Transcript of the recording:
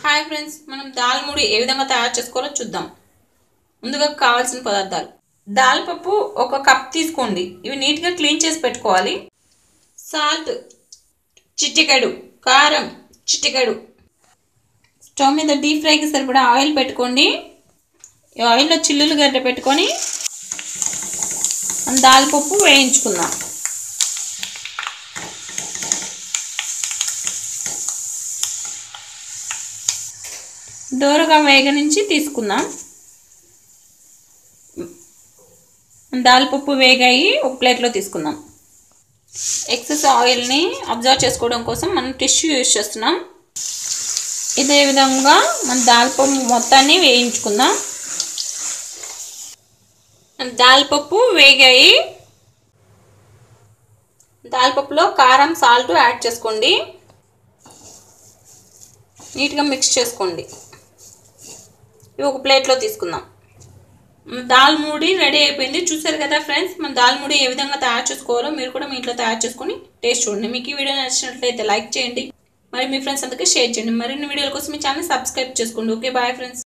hi friends మనం దాల్ ముడి ఏ విధంగా తయారు చేసుకోవాలో చూద్దాం ముందుగా కావాల్సిన పదార్థాలు దాల్ పప్పు ఒక కప్ తీసుకోండి ఇవి నీట్గా క్లీన్ చేసి పెట్టుకోవాలి సాల్ట్ చిటికెడు కారం చిటికెడు స్టవ్ మీద డీప్ ఫ్రైకి సరిపడా ఆయిల్ పెట్టుకోండి ఈ ఆయిల్లో చిల్లులు గడ్డ పెట్టుకొని మనం దాల్ పప్పు వేయించుకుందాం దోరగా వేగ నుంచి తీసుకుందాం దాల్పప్పు వేగాయి ఒక ప్లేట్లో తీసుకుందాం ఎక్సెస్ ఆయిల్ని అబ్జర్వ్ చేసుకోవడం కోసం మనం టిష్యూ యూజ్ చేస్తున్నాం ఇదే విధంగా మన దాల్పప్పు మొత్తాన్ని వేయించుకుందాం దాల్పప్పు వేగాయి దాల్పప్పులో కారం సాల్ట్ యాడ్ చేసుకోండి నీట్గా మిక్స్ చేసుకోండి ఇవి ఒక ప్లేట్లో తీసుకుందాం దాల్ మూడి రెడీ అయిపోయింది చూసారు కదా ఫ్రెండ్స్ మన దాల్ మూడి ఏ విధంగా తయారు చేసుకోవాలో మీరు కూడా మీ ఇంట్లో తయారు చేసుకొని టేస్ట్ చూడండి మీకు ఈ వీడియో నచ్చినట్లయితే లైక్ చేయండి మరి మీ ఫ్రెండ్స్ అందరికీ షేర్ చేయండి మరిన్ని వీడియోల కోసం మీ ఛానల్ సబ్స్క్రైబ్ చేసుకోండి ఓకే బాయ్ ఫ్రెండ్స్